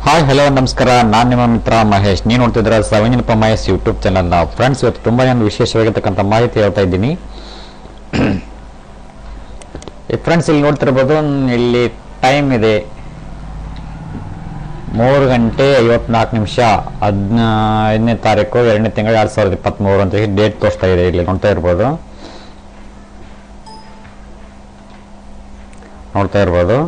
hi hello ನಮಸ್ಕಾರ ನಾನು ನಿಮ್ಮ ಮಿತ್ರ ಮಹೇಶ್ ನೀವು ನೋಡ್ತಿದ್ದೀರ ಸೆವೆನ್ ಮಹೇಶ್ ಯೂಟ್ಯೂಬ್ ಚಾನಲ್ನ ಫ್ರೆಂಡ್ಸ್ ಇವತ್ತು ತುಂಬ ಒಂದು ವಿಶೇಷವಾಗಿರ್ತಕ್ಕಂಥ ಮಾಹಿತಿ ಹೇಳ್ತಾ ಇದ್ದೀನಿ ಫ್ರೆಂಡ್ಸ್ ಇಲ್ಲಿ ನೋಡ್ತಿರ್ಬೋದು ಇಲ್ಲಿ ಟೈಮ್ ಇದೆ ಮೂರು ಗಂಟೆ ಐವತ್ನಾಲ್ಕು ನಿಮಿಷ ಹದಿನ ಐದನೇ ತಾರೀಕು ಎರಡನೇ ತಿಂಗಳು ಎರಡು ಸಾವಿರದ ಇಪ್ಪತ್ತ್ಮೂರು ಅಂತ ಹೇಳಿ ಡೇಟ್ ತೋರಿಸ್ತಾ ಇದೆ ಇಲ್ಲಿ ನೋಡ್ತಾ ಇರ್ಬೋದು ನೋಡ್ತಾ ಇರ್ಬೋದು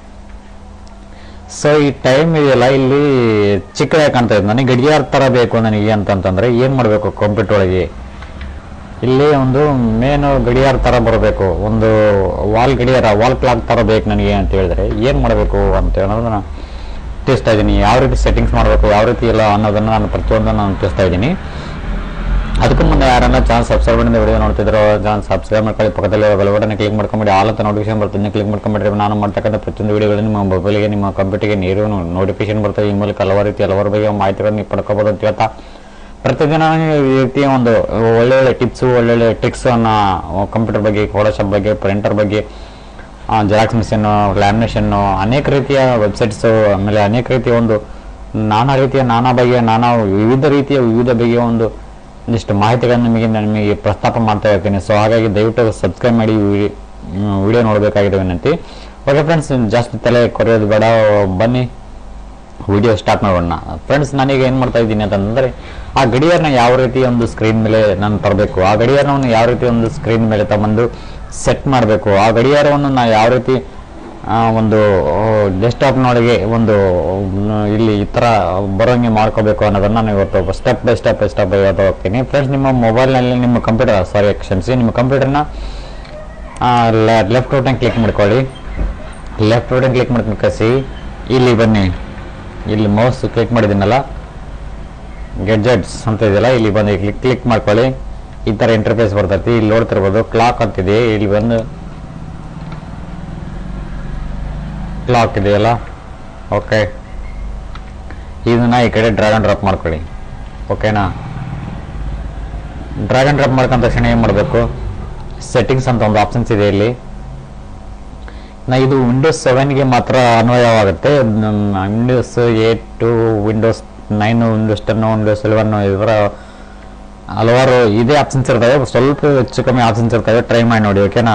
ಸೊ ಈ ಟೈಮ್ ಇದೆಯಲ್ಲ ಇಲ್ಲಿ ಚಿಕ್ಕದಾಗಿ ಕಾಣ್ತಾ ಇದೆ ನನಗೆ ಗಡಿಯಾರ ಥರ ಬೇಕು ನನಗೆ ಅಂತಂತಂದ್ರೆ ಏನು ಮಾಡಬೇಕು ಕಂಪ್ಯೂಟರ್ ಒಳಗೆ ಇಲ್ಲಿ ಒಂದು ಮೇನು ಗಡಿಯಾರ ಥರ ಬರಬೇಕು ಒಂದು ವಾಲ್ ಗಡಿಯಾರ ವಾಲ್ ಕ್ಲಾಕ್ ಥರ ಬೇಕು ನನಗೆ ಅಂತ ಹೇಳಿದ್ರೆ ಏನು ಮಾಡಬೇಕು ಅಂತ ಹೇಳೋದನ್ನ ತಿಳಿಸ್ತಾ ಇದ್ದೀನಿ ಯಾವ ರೀತಿ ಸೆಟ್ಟಿಂಗ್ಸ್ ಮಾಡಬೇಕು ಯಾವ ರೀತಿ ಇಲ್ಲ ಅನ್ನೋದನ್ನು ನಾನು ಪ್ರತಿಯೊಂದು ನಾನು ತಿಳಿಸ್ತಾ ಇದ್ದೀನಿ ಅದಕ್ಕೂ ಮುಂದೆ ಯಾರನ್ನ ಚಾನಲ್ ಸಬ್ಸ್ಕ್ರೈಬ್ ಮಾಡಿದ ವಿಡಿಯೋ ನೋಡ್ತಿದ್ರು ಚಾನಲ್ ಸಬ್ಸ್ಕ್ರೈಬ್ ಮಾಡ್ಕೊಳ್ಳಿ ಪಕ್ಕದಲ್ಲಿ ಬೆಲ್ ಬಟನ್ ಕ್ಲಿಕ್ ಮಾಡ್ಕೊಂಬಿಡಿ ಆಲ್ ಅಂತ ನೋಟಿಫಿಕೇಶನ್ ಬರ್ತದೆ ಕ್ಲಿಕ್ ಮಾಡ್ಕೊಂಬಿಟ್ರೆ ನಾನು ಮಾಡ್ತಕ್ಕಂಥ ಪ್ರತಿಯೊಂದು ವಿಡಿಯೋಗಳು ನಿಮ್ಮ ಮೊಬೈಲ್ಗೆ ನಿಮ್ಮ ಕಂಪ್ಯೂಟರ್ಗೆ ನೀರು ನೋಟಿಫಿಕೇಶನ್ ಬರ್ತದೆ ಈ ಮೂಲಕ ಹಲವಾರು ರೀತಿ ಹಲವಾರು ಬಗ್ಗೆ ಮಾಹಿತಿಗಳನ್ನು ನೀವು ಪಡ್ಕೋಬೋದು ಅಂತ ಹೇಳ್ತಾ ಪ್ರತಿದಿನ ಈ ರೀತಿಯ ಒಂದು ಒಳ್ಳೊಳ್ಳೆ ಟಿಪ್ಸು ಒಳ್ಳೊಳ್ಳೆ ಟ್ರಿಕ್ಸನ್ನು ಕಂಪ್ಯೂಟರ್ ಬಗ್ಗೆ ಫೋಟೋಶಾಪ್ ಬಗ್ಗೆ ಪ್ರಿಂಟರ್ ಬಗ್ಗೆ ಜೆರಾಕ್ಸ್ ಮಿಷನ್ನು ಲ್ಯಾಮಿನೇಷನ್ನು ಅನೇಕ ರೀತಿಯ ವೆಬ್ಸೈಟ್ಸು ಆಮೇಲೆ ಅನೇಕ ರೀತಿಯ ಒಂದು ನಾನಾ ರೀತಿಯ ನಾನಾ ಬಗೆಯ ನಾನಾ ವಿವಿಧ ರೀತಿಯ ವಿವಿಧ ಬಗೆಯ ಒಂದು ಒಂದಿಷ್ಟು ಮಾಹಿತಿಗಳನ್ನು ನಿಮಗೆ ನಾನು ನಿಮಗೆ ಪ್ರಸ್ತಾಪ ಮಾಡ್ತಾ ಇರ್ತೀನಿ ಸೊ ಹಾಗಾಗಿ ದಯವಿಟ್ಟು ಸಬ್ಸ್ಕ್ರೈಬ್ ಮಾಡಿ ವಿಡಿಯೋ ನೋಡಬೇಕಾಗಿದೆ ವಿನಂತಿ ಓಕೆ ಫ್ರೆಂಡ್ಸ್ ಜಾಸ್ತಿ ತಲೆ ಕೊರೆಯೋದು ಬೇಡ ಬನ್ನಿ ವಿಡಿಯೋ ಸ್ಟಾರ್ಟ್ ಮಾಡೋಣ ಫ್ರೆಂಡ್ಸ್ ನಾನೀಗ ಏನು ಮಾಡ್ತಾ ಇದ್ದೀನಿ ಅಂತಂದರೆ ಆ ಗಡಿಯಾರನ ಯಾವ ರೀತಿ ಒಂದು ಸ್ಕ್ರೀನ್ ಮೇಲೆ ನಾನು ತರಬೇಕು ಆ ಗಡಿಯಾರವನ್ನು ಯಾವ ರೀತಿ ಒಂದು ಸ್ಕ್ರೀನ್ ಮೇಲೆ ತಗೊಂಡು ಸೆಟ್ ಮಾಡಬೇಕು ಆ ಗಡಿಯಾರವನ್ನು ನಾನು ಯಾವ ರೀತಿ ಆ, ಒಂದು ಡೆಸ್ಕ್ಟಾಪ್ನೊಳಗೆ ಒಂದು ಮ್, ಇಲ್ಲಿ ಈ ಥರ ಬರೋಂಗೆ ಮಾಡ್ಕೋಬೇಕು ಅನ್ನೋದನ್ನು ನಾನು ಇವತ್ತು step by step by step ಹೇಳ್ತಾ ಹೋಗ್ತೀನಿ ಫ್ರೆಂಡ್ಸ್ ನಿಮ್ಮ ಮೊಬೈಲ್ನಲ್ಲಿ ನಿಮ್ಮ ಕಂಪ್ಯೂಟರ್ ಸಾರಿ ಕ್ಷಮಿಸಿ ನಿಮ್ಮ ಕಂಪ್ಯೂಟರ್ನ ಲೆಫ್ಟ್ ಬಟನ್ ಕ್ಲಿಕ್ ಮಾಡ್ಕೊಳ್ಳಿ ಲೆಫ್ಟ್ ಬಟನ್ ಕ್ಲಿಕ್ ಮಾಡ್ಕೊಂಡು ಕಸಿ ಇಲ್ಲಿ ಬನ್ನಿ ಇಲ್ಲಿ ಮೌಸ್ ಕ್ಲಿಕ್ ಮಾಡಿದ್ದೀನಲ್ಲ ಗೆಡ್ಜೆಟ್ಸ್ ಅಂತ ಇದೆಯಲ್ಲ ಇಲ್ಲಿ ಬಂದು ಕ್ಲಿಕ್ ಕ್ಲಿಕ್ ಮಾಡ್ಕೊಳ್ಳಿ ಈ ಥರ ಇಂಟರ್ಫೇಸ್ ಬರ್ತೈತಿ ಇಲ್ಲಿ ನೋಡ್ತಿರ್ಬೋದು ಕ್ಲಾಕ್ ಅಂತಿದೆ ಇಲ್ಲಿ ಬಂದು ಕ್ಲಾಕ್ ಇದೆಯಲ್ಲ ಓಕೆ ಇದನ್ನ ಈ ಕಡೆ ಡ್ರ್ಯಾಗನ್ ಡ್ರಾಪ್ ಮಾಡ್ಕೊಳ್ಳಿ ಓಕೆನಾ ಡ್ರ್ಯಾಗನ್ ಡ್ರಾಪ್ ಮಾಡ್ಕೊಂಡ ತಕ್ಷಣ ಏನು ಮಾಡಬೇಕು ಸೆಟ್ಟಿಂಗ್ಸ್ ಅಂತ ಒಂದು ಆಪ್ಷನ್ಸ್ ಇದೆ ಇಲ್ಲಿ ನಾ ಇದು ವಿಂಡೋಸ್ ಸೆವೆನ್ಗೆ ಮಾತ್ರ ಅನ್ವಯವಾಗುತ್ತೆ Windows eight Windows nine Windows ten Windows eleven ಇವರ ಹಲವಾರು ಇದೇ ಆಪ್ಷನ್ಸ್ ಇರ್ತವೆ ಸ್ವಲ್ಪ ಹೆಚ್ಚು ಕಮ್ಮಿ ಆಪ್ಷನ್ಸ್ ಇರ್ತವೆ ಟ್ರೈ ಮಾಡಿ ನೋಡಿ ಓಕೆನಾ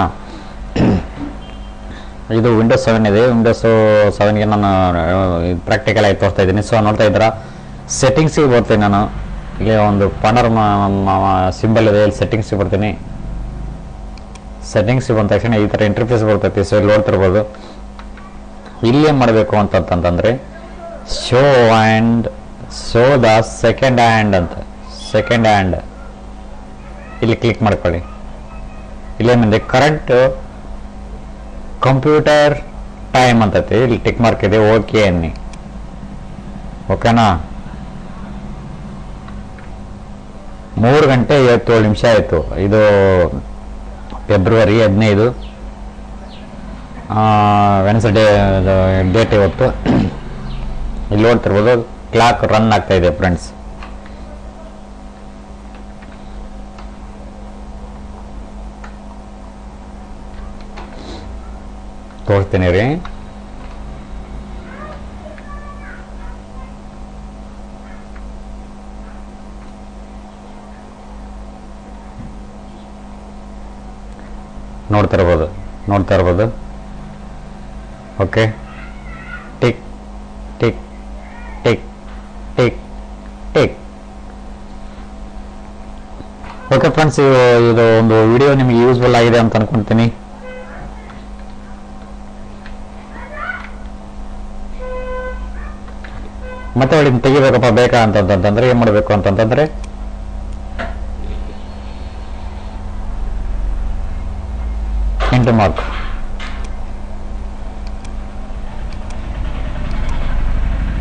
ಇದು ವಿಂಡೋಸ್ ಸೆವೆನ್ ಇದೆ ವಿಂಡೋಸ್ ಸೆವೆನ್ಗೆ ನಾನು ಪ್ರಾಕ್ಟಿಕಲ್ ಆಗಿ ತೋರಿಸ್ತಾ ಇದ್ದೀನಿ ಸೊ ನೋಡ್ತಾ ಇದ್ದೀರಾ ಸೆಟ್ಟಿಂಗ್ಸಿಗೆ ಬರ್ತೀನಿ ನಾನು ಇಲ್ಲಿ ಒಂದು ಪಾನರ್ ಸಿಂಬಲ್ ಇದೆ ಇಲ್ಲಿ ಸೆಟ್ಟಿಂಗ್ಸಿಗೆ ಬರ್ತೀನಿ ಸೆಟ್ಟಿಂಗ್ಸ್ ಬಂದ ತಕ್ಷಣ ಈ ಥರ ಇಂಟರ್ಫೇಸ್ ಬರ್ತೈತಿ ಸೊ ಇಲ್ಲಿ ನೋಡ್ತಿರ್ಬೋದು ಇಲ್ಲಿ ಏನು ಮಾಡಬೇಕು ಅಂತಂತಂದ್ರೆ show and show the second hand ಅಂತ ಸೆಕೆಂಡ್ ಹ್ಯಾಂಡ್ ಇಲ್ಲಿ ಕ್ಲಿಕ್ ಮಾಡ್ಕೊಳ್ಳಿ ಇಲ್ಲೇನಿದೆ ಕರೆಂಟ್ ಕಂಪ್ಯೂಟರ್ ಟೈಮ್ ಅಂತೈತಿ ಇಲ್ಲಿ ಟಿಕ್ ಮಾರ್ಕ್ ಇದೆ ಓಕೆ ಅನ್ನಿ ಓಕೆನಾ ಮೂರು ಗಂಟೆ ಐವತ್ತೇಳು ನಿಮಿಷ ಆಯಿತು ಇದು ಫೆಬ್ರವರಿ ಹದಿನೈದು ವೆನ್ಸ್ಡೇ ಡೇಟ್ ಇವತ್ತು ಇಲ್ಲಿ ನೋಡ್ತಿರ್ಬೋದು ಕ್ಲಾಕ್ ರನ್ ಆಗ್ತಾ ಇದೆ ಫ್ರೆಂಡ್ಸ್ ತೋರಿಸ್ತೀನಿ ರೀ ನೋಡ್ತಾ ಇರ್ಬೋದು ನೋಡ್ತಾ ಇರ್ಬೋದು okay tick tick tick tick tick okay friends ಇದು ಒಂದು ವಿಡಿಯೋ ನಿಮಗೆ ಯೂಸ್ಫುಲ್ ಆಗಿದೆ ಅಂತ ಅನ್ಕೊಂತೀನಿ ಮತ್ತೆ ಒಳ್ಳೆ ತೆಗಿಬೇಕಪ್ಪ ಬೇಕಾ ಅಂತಂತಂದ್ರೆ ಏನ್ ಮಾಡಬೇಕು ಅಂತಂತಂದ್ರೆ ಇಂಟು ಮಾರ್ಕ್